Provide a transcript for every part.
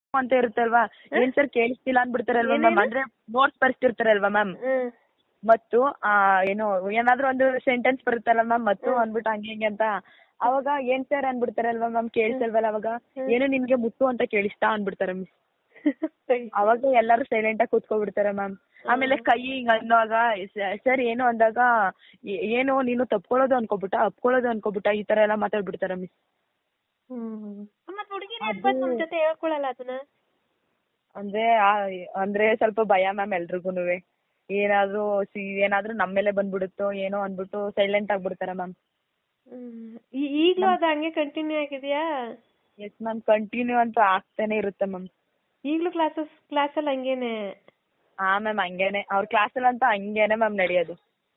ಅಂತ ಇರುತ್ತಲ್ವಾ ಏನ್ ಸರ್ ಕೇಳಿಸ್ತಿಲ್ಲ ಅಂದ್ಬಿಡ್ತಾರಲ್ವಾ ಮ್ಯಾಮ್ ಅಂದ್ರೆ ನೋಟ್ಸ್ ಬರ್ತಿರ್ತಾರಲ್ವಾ ಮ್ಯಾಮ್ ಹ್ಮ್ ಮತ್ತು ಆ ಏನು ಏನಾದ್ರೂ ಒಂದು ಸೆಂಟೆನ್ಸ್ ಬರುತ್ತಲ್ಲ ಮ್ಯಾಮ್ ಮತ್ತು ಅಂದ್ಬಿಟ್ಟು ಹಂಗೆ ಹಿಂಗೆ ಅಂತ ಅವಾಗ ಏನ್ ಸರ್ ಅಂದ್ಬಿಡ್ತಾರಲ್ವಾ ಮ್ಯಾಮ್ ಕೇಳಿಸಲ್ವಲ್ಲ ಅವಾಗ ಏನು ನಿನ್ಗೆ ಮುತ್ತು ಅಂತ ಕೇಳಿಸ್ತಾ ಅಂದ್ಬಿಡ್ತಾರೆ ಮಿಸ್ ಅವಾಗ ಎಲ್ಲರೂ ಸೈಲೆಂಟ್ ಆಗಿ ಕೂತ್ಕೊಬಿಡ್ತಾರೆ ಮ್ಯಾಮ್ ಆಮೇಲೆ ಕೈ ಹಿಂಗ್ ಅನ್ನುವಾಗ ಸರ್ ಏನು ಅಂದಾಗ ಏ- ಏನು ನೀನು ತಪ್ಕೊಳ್ಳೋದು ಅನ್ಕೋಬಿಟ್ಟ ಅಪ್ಕೊಳ್ಳೋದು ಅನ್ಕೋಬಿಟ್ಟ ಈ ತರ ಎಲ್ಲ ಮಾತಾಡ್ಬಿಡ್ತಾರೆ ಮಿಸ್ ಹ್ಮ್ ಮತ್ ಹುಡುಗಿರ್ ಯಾಕ್ ಬಂದ್ ನಮ್ ಜೊತೆ ಹೇಳ್ಕೊಳಲ್ಲ ಅದನ್ನ ಅಂದ್ರೆ ಆ- ಅಂದ್ರೆ ಸ್ವಲ್ಪ ಭಯ ಮ್ಯಾಮ್ ಎಲ್ರಿಗೂನುವೆ ಏನಾದ್ರೂ ಸಿ ಏನಾದ್ರೂ ನಮ್ಮ ಮೇಲೆ ಬಂದ್ಬಿಡುತ್ತೋ ಏನೋ ಅಂದ್ಬಿಟ್ಟು ಸೈಲೆಂಟ್ ಆಗ್ಬಿಡ್ತಾರೆ ಮ್ಯಾಮ್ ಹ್ಮ್ ಈ- ಈಗ್ಲೂ ಅದು ಹಂಗೆ ಕಂಟಿನ್ಯೂ ಆಗಿದ್ಯಾ ಎಸ್ ಮ್ಯಾಮ್ ಕಂಟಿನ್ಯೂ ಅಂತ ಆಗ್ತಾನೆ ಇರುತ್ತೆ ಮ್ಯಾಮ್ ಈಗ್ಲೂ ಕ್ಲಾಸಸ್ ಕ್ಲಾಸಲ್ಲಿ ಹಂಗೇನೆ ಹಾ ಮ್ಯಾಮ್ ಹಂಗೇನೆ ಅವ್ರ ಕ್ಲಾಸಲ್ಲಿ ಅಂತ ಹಂಗೇನೆ ಮ್ಯಾಮ್ ನಡೆಯೋದು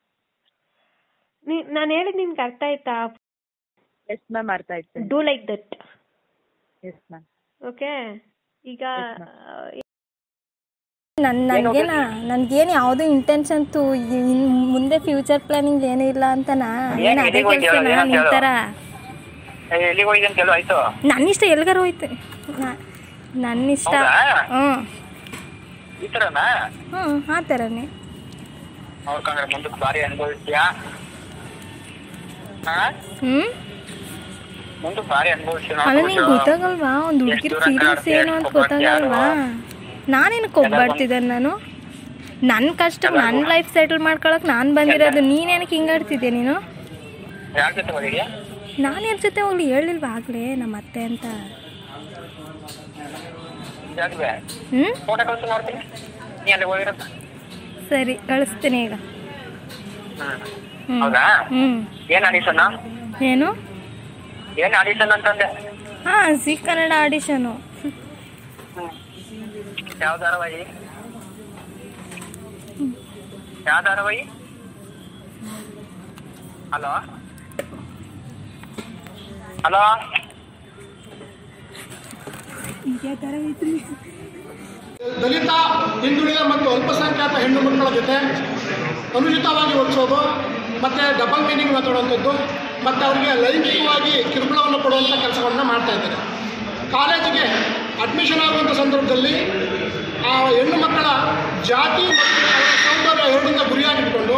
ನೀ ನಾನು ಹೇಳಿದ್ ನಿನ್ಗೆ ಅರ್ಥ ಆಯ್ತಾ ಎಸ್ ಮ್ಯಾಮ್ ಅರ್ಥ ಆಯ್ತು do like that yes ma'am okay ಈಗ ನನ್ ನನಗೇನ ನನಗೇನು ಯಾವುದೂ ಇಂಟೆನ್ಷನ್ತು ಮುಂದೆ ಫ್ಯೂಚರ್ ಪ್ಲಾನಿಂಗ್ ಏನೂ ಇಲ್ಲ ಅಂತನಾ ಏನು ಅದೇ ಕೆಲಸನಾ ನಿನ್ ಥರ ಎಲ್ಲಿಗೆ ಹೋಗಿದೆ ಅಂತ ಹೇಳು ಆಯ್ತು ನನ್ನ ಇಷ್ಟ ಎಲ್ಗಾರ ಹೋಯ್ತು ನ- ನನ್ನ ಇಷ್ಟ ಹೌದಾ? ಹ್ಞೂ ಈ ಥರನಾ ಹ್ಞೂ ಆ ಥರನೇ ನೋಡ್ಕೊಂಡ್ರೆ ಮುಂದಕ್ಕೆ ಭಾರಿ ಅನುಭವಿಸ್ತೀಯಾ ಹಾ ಹ್ಞೂ ಮುಂದಕ್ಕೆ ಭಾರಿ ಅನುಭವಿಸ್ತೀಯ ಅಲ್ಲ ನಿಂಗೆ ಗೊತ್ತಾಗಲ್ವಾ ಒಂದು ಹುಡುಗಿರ್ ದೂರ ಫೀಲಿಂಗ್ಸ್ ಕರ್ನಾಟಕ ಏನು ಅಂತ ಎಷ್ಟು ಗೊತ್ತಾಗಲ್ವಾ ನಾನೇನು ಕೊಬ್ಬಾಡ್ತಿದ್ದೆ ನಾನು ನನ್ನ ಕಷ್ಟ ನನ್ನ ಲೈಫ್ ಸೆಟಲ್ ಮಾಡ್ಕೊಳಕ್ ನಾನು ಬಂದಿರೋದು ನೀನೇನಕ್ಕೆ ಹಿಂಗಾಡ್ತಿದ್ದೆ ನೀನು ಯಾರ ಜೊತೆ ಹೋಗಿದ್ಯಾ ನಾನು ಯಾರ ಜೊತೆ ಹೋಗ್ಲಿ ಹೇಳಿಲ್ವಾ ಆಗ್ಲೇ ನಮ್ಮ ಅತ್ತೆ ಅಂತ ಜಾಗ್ವೆ ಹ್ಞೂ ಫೋಟೋ ಕಳ್ಸಿ ನೋಡ್ತೀನಿ ನೀ ಅಲ್ಲಿ ಹೋಗಿರತ್ತ ಸರಿ ಕಳಿಸ್ತೀನಿ ಈಗ ಹ್ಮ್ ಹ್ಞೂ ಹೌದಾ ಹ್ಞೂ ಏನ್ ಆಡಿಷನ್ ಏನು ಏನ್ ಆಡಿಷನ್ ಅಂತಂದೆ ಹಾಂ ಜಿ ಕನ್ನಡ ಆಡಿಷನು ಯಾವ ಧಾರಾವಾಹಿ ಯಾವ ಧಾರಾವಾಹಿ ಹಲೋ ಹಲೋ ದಲಿತ ಹಿಂದುಳಿದ ಮತ್ತು ಅಲ್ಪಸಂಖ್ಯಾತ ಹೆಣ್ಣು ಮಕ್ಕಳ ಜೊತೆ ಅನುಚಿತವಾಗಿ ವರ್ತಿಸೋದು ಮತ್ತು ಡಬಲ್ ಮೀನಿಂಗ್ ಮಾತಾಡುವಂಥದ್ದು ಮತ್ತು ಅವರಿಗೆ ಲೈಂಗಿಕವಾಗಿ ಕಿರುಕುಳವನ್ನು ಕೊಡುವಂಥ ಕೆಲಸವನ್ನು ಮಾಡ್ತಾ ಇದ್ದಾರೆ ಕಾಲೇಜಿಗೆ ಅಡ್ಮಿಷನ್ ಆಗುವಂಥ ಸಂದರ್ಭದಲ್ಲಿ ಆ ಹೆಣ್ಣು ಮಕ್ಕಳ ಜಾತಿ ಮತ್ತು ಅವರ ಸೌಂದರ್ಯ ಎರಡನ್ನ ಗುರಿಯಾಗಿಟ್ಕೊಂಡು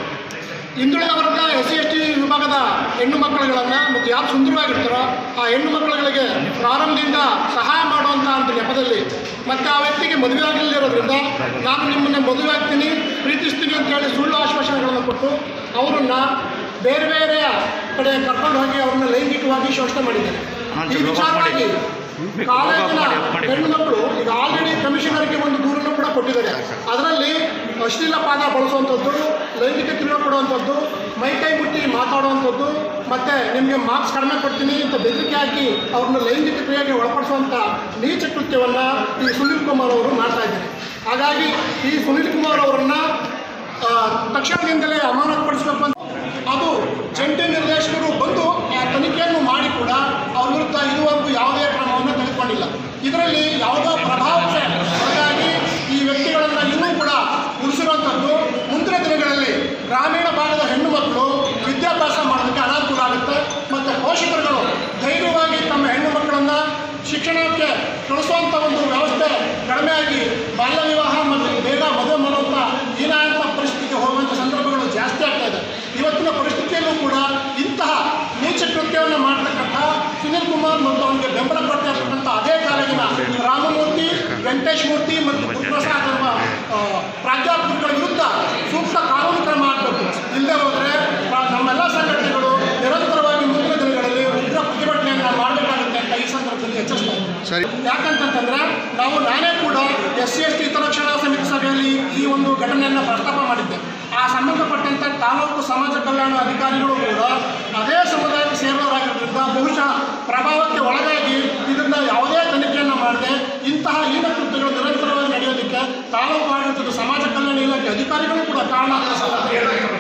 ಹಿಂದುಳಿದ ವರ್ಗ ಎಸ್ ಸಿ ಎಸ್ ಟಿ ವಿಭಾಗದ ಹೆಣ್ಣು ಮಕ್ಕಳುಗಳನ್ನು ಮತ್ತು ಯಾರು ಸುಂದರವಾಗಿರ್ತಾರೋ ಆ ಹೆಣ್ಣು ಮಕ್ಕಳುಗಳಿಗೆ ಪ್ರಾರಂಭದಿಂದ ಸಹಾಯ ಮಾಡುವಂಥ ಒಂದು ನೆಪದಲ್ಲಿ ಮತ್ತು ಆ ವ್ಯಕ್ತಿಗೆ ಮದುವೆ ಆಗಿಲ್ಲದಿರೋದ್ರಿಂದ ನಾನು ನಿಮ್ಮನ್ನು ಮದುವೆ ಆಗ್ತೀನಿ ಪ್ರೀತಿಸ್ತೀನಿ ಅಂತ ಹೇಳಿ ಸುಳ್ಳು ಆಶ್ವಾಸನೆಗಳನ್ನು ಕೊಟ್ಟು ಅವರನ್ನು ಬೇರೆ ಬೇರೆ ಕಡೆ ಕರ್ಕೊಂಡು ಹೋಗಿ ಅವ್ರನ್ನ ಲೈಂಗಿಕವಾಗಿ ಶೋಷಣೆ ಮಾಡಿದ್ದಾರೆ ಈ ವಿಚಾರವಾಗಿ ಕಾಲೇಜಿನ ಹೆಣ್ಣು ಮಕ್ಕಳು ಈಗ ಆಲ್ರೆಡಿ ಕಮಿಷನರ್ಗೆ ಒಂದು ದೂರನ್ನು ಕೂಡ ಕೊಟ್ಟಿದ್ದಾರೆ ಅದರಲ್ಲಿ ಅಶ್ಲೀಲ ಪಾದ ಬಳಸುವಂಥದ್ದು ಲೈಂಗಿಕ ಕಿರುಳ ಕೊಡುವಂಥದ್ದು ಮೈ ಕೈ ಮುಟ್ಟಿ ಮಾತಾಡುವಂಥದ್ದು ಮತ್ತು ನಿಮಗೆ ಮಾರ್ಕ್ಸ್ ಕಡಿಮೆ ಕೊಡ್ತೀನಿ ಅಂತ ಬೆದರಿಕೆ ಹಾಕಿ ಅವ್ರನ್ನ ಲೈಂಗಿಕ ಕ್ರಿಯೆಗೆ ಒಳಪಡಿಸುವಂಥ ನೀಚ ಕೃತ್ಯವನ್ನು ಈ ಸುನೀಲ್ ಕುಮಾರ್ ಅವರು ಮಾಡ್ತಾ ಇದ್ದಾರೆ ಹಾಗಾಗಿ ಈ ಸುನೀಲ್ ಕುಮಾರ್ ಅವರನ್ನು ಆ, ತಕ್ಷಣದಿಂದಲೇ ಅಮಾನತುಪಡಿಸಬೇಕು ಅಂತ ಅದು ಜಂಟಿ ನಿರ್ದೇಶಕರು ಬಂದು ಆ ತನಿಖೆಯನ್ನು ಮಾಡಿ ಕೂಡ ಅವ್ರ ವಿರುದ್ಧ ಇದುವರೆಗೂ ಯಾವುದೇ ಕ್ರಮವನ್ನು ತೆಗೆದುಕೊಂಡಿಲ್ಲ ಇದರಲ್ಲಿ ಯಾವುದೋ ಪ್ರಭಾವಕ್ಕೆ ಹೊರಗಾಗಿ ಈ ವ್ಯಕ್ತಿಗಳನ್ನು ಇನ್ನೂ ಕೂಡ ಉಳಿಸಿರುವಂಥದ್ದು ಮುಂದಿನ ದಿನಗಳಲ್ಲಿ ಗ್ರಾಮೀಣ ಭಾಗದ ಹೆಣ್ಣು ಮಕ್ಕಳು ವಿದ್ಯಾಭ್ಯಾಸ ಮಾಡೋದಕ್ಕೆ ಅನಾನುಕೂಲ ಆಗುತ್ತೆ ಮತ್ತು ಪೋಷಕರುಗಳು ಧೈರ್ಯವಾಗಿ ತಮ್ಮ ಹೆಣ್ಣು ಮಕ್ಕಳನ್ನು ಶಿಕ್ಷಣಕ್ಕೆ ಕಳಿಸುವಂಥ ಒಂದು ವ್ಯವಸ್ಥೆ ಕಡಿಮೆಯಾಗಿ ಬಾಲ್ಯ ವಿವಾಹ ಮತ್ತು ಬೇಗ ಮದುವೆ ಮಾಡುವಂಥ ಹೀನಾಯಂಥ ಪರಿಸ್ಥಿತಿಗೆ ಹೋಗುವಂಥ ಸಂದರ್ಭಗಳು ಜಾಸ್ತಿ ಆಗ್ತಾ ಇದೆ ಇವತ್ತಿನ ಪರಿಸ್ಥಿತಿಯಲ್ಲೂ ಕೂಡ ಇಂತಹ ನೀಚ ಕೃತ್ಯವನ್ನು ಮಾಡತಕ್ಕಂಥ ಸುನೀಲ್ ಕುಮಾರ್ ಮತ್ತು ಅವನಿಗೆ ಬೆಂಬಲ ಕೊಡ್ತಾ ಇರ್ತಕ್ಕಂಥ ಅದೇ ಕಾಲೇಜಿನ ರಾಮಮೂರ್ತಿ ವೆಂಕಟೇಶ್ ಮೂರ್ತಿ ಮತ್ತು ಗುರುಪ್ರಸಾದ್ ಎಂಬ ಆ, ಪ್ರಾಧ್ಯಾಪಕರುಗಳ ವಿರುದ್ಧ ಸೂಕ್ತ ಕಾನೂನು ಕ್ರಮ ಆಗಬೇಕು ಇಲ್ಲದೆ ಹೋದರೆ ನಮ್ಮೆಲ್ಲ ಸಂಘಟನೆಗಳು ನಿರಂತರವಾಗಿ ಮುಂದಿನ ದಿನಗಳಲ್ಲಿ ಉಗ್ರ ಪ್ರತಿಭಟನೆಯನ್ನು ಮಾಡಬೇಕಾಗುತ್ತೆ ಅಂತ ಈ ಸಂದರ್ಭದಲ್ಲಿ ಎಚ್ಚರಿಸ್ತಾ ಇದ್ದೀನಿ. ಯಾಕಂತಂತಂದ್ರೆ ನಾವು ನಾನೇ ಕೂಡ ಎಸ್ ಸಿ ಎಸ್ ಟಿ ಹಿತರಕ್ಷಣಾ ಸಮಿತಿ ಸಭೆಯಲ್ಲಿ ಈ ಒಂದು ಘಟನೆಯನ್ನು ಪ್ರಸ್ತಾಪ ಮಾಡಿದ್ದೆ ಆ ಸಂಬಂಧಪಟ್ಟಂತೆ ತಾಲೂಕು ಸಮಾಜ ಕಲ್ಯಾಣ ಅಧಿಕಾರಿಗಳು ಕೂಡ ಅದೇ ಸಮುದಾಯಕ್ಕೆ ಸೇರಿದವರಾಗಿರೋದ್ರಿಂದ ಬಹುಶಃ ಪ್ರಭಾವಕ್ಕೆ ಒಳಗಾಗಿ ಇದನ್ನ ಯಾವುದೇ ತನಿಖೆಯನ್ನು ಮಾಡದೆ ಇಂತಹ ಹೀನ ಕೃತ್ಯಗಳು ನಿರಂತರವಾಗಿ ನಡೆಯೋದಕ್ಕೆ ತಾಲೂಕು ಆಡಳಿತದ ಸಮಾಜ ಕಲ್ಯಾಣ ಇಲಾಖೆ ಅಧಿಕಾರಿಗಳು ಕೂಡ ಕಾರಣ ಅಂತ ಸಂದರ್ಭದಲ್ಲಿ ಹೇಳ್ಬೇಕು.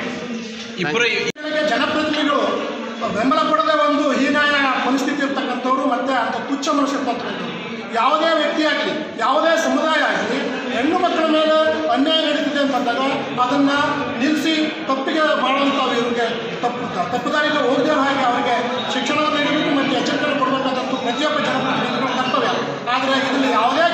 ಜನರಿಗೆ ಜನಪ್ರತಿನಿಧಿಗಳು ಬೆಂಬಲ ಕೊಡದೆ ಒಂದು ಹೀನಾಯ ಪರಿಸ್ಥಿತಿ ಇರ್ತಕ್ಕಂಥವ್ರು ಮತ್ತೆ ಅಂತ ತುಚ್ಛ ಮನಸ್ಸಿರ್ತಕ್ಕಂಥವ್ರು ಯಾವುದೇ ವ್ಯಕ್ತಿ ಆಗಲಿ ಯಾವುದೇ ಸಮುದಾಯ ಆಗಲಿ ಹೆಣ್ಣು ಮಕ್ಕಳ ಮೇಲೆ ಅನ್ಯಾಯ ನಡೀತಿದೆ ಅಂತಂದಾಗ ಅದನ್ನ ನಿಲ್ಲಿಸಿ ತಪ್ಪಿಗೆ ಮಾಡುವಂಥವು ಇವ್ರಿಗೆ ತಪ್ಪು ತಪ್ಪು ದಾರಿಗೆ ಹೋಗದೆ ಹಾಗೆ ಅವರಿಗೆ ಶಿಕ್ಷಣವನ್ನು ನೀಡಬೇಕು ಮತ್ತು ಎಚ್ಚರಿಕೆ ಕೊಡಬೇಕಾದಂಥ ಪ್ರತಿಯೊಬ್ಬ ಜನಪ್ರತಿನಿಧಿಗಳ ಕರ್ತವ್ಯ ಆದರೆ ಇದರಲ್ಲಿ ಯಾವುದೇ